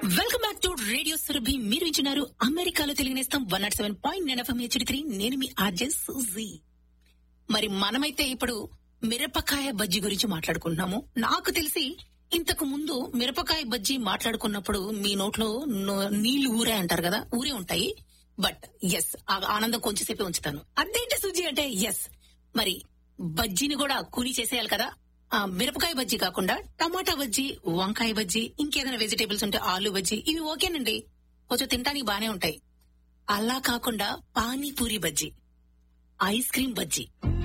welcome back to radio Surabhi మీరు ఇచ్చినారు అమెరికాలో తెలియనేస్తాం one nought seven point nine FM HD three నేను మీ ఆర్జే సూజీ మరి మనమైతే ఇప్పుడు మిరపకాయ బజ్జీ గురించి మాట్లాడుకుంటున్నాము నాకు తెలిసి ఇంతకు ముందు మిరపకాయ బజ్జీ మాట్లాడుకున్నప్పుడు మీ నోట్లో నో- నీళ్లు ఊరే అంటారు కదా ఊరే ఉంటాయి బట్ ఎస్ ఆ ఆనందం కొంచెంసేపే ఉంచుతాను అదేంటి సుజీ అంటే ఎస్ మరి బజ్జీని కూడా కూలి చేసేయాలి కదా ఆ మిరపకాయ బజ్జీ కాకుండా టమాటా బజ్జీ వంకాయ బజ్జీ ఇంకేదైనా వెజిటేబుల్స్ ఉంటే ఆలు బజ్జీ ఇవి ఓకేనండి కొంచెం తినడానికి బానే ఉంటాయి అలా కాకుండా పానీపూరి బజ్జీ ఐస్ క్రీమ్ బజ్జీ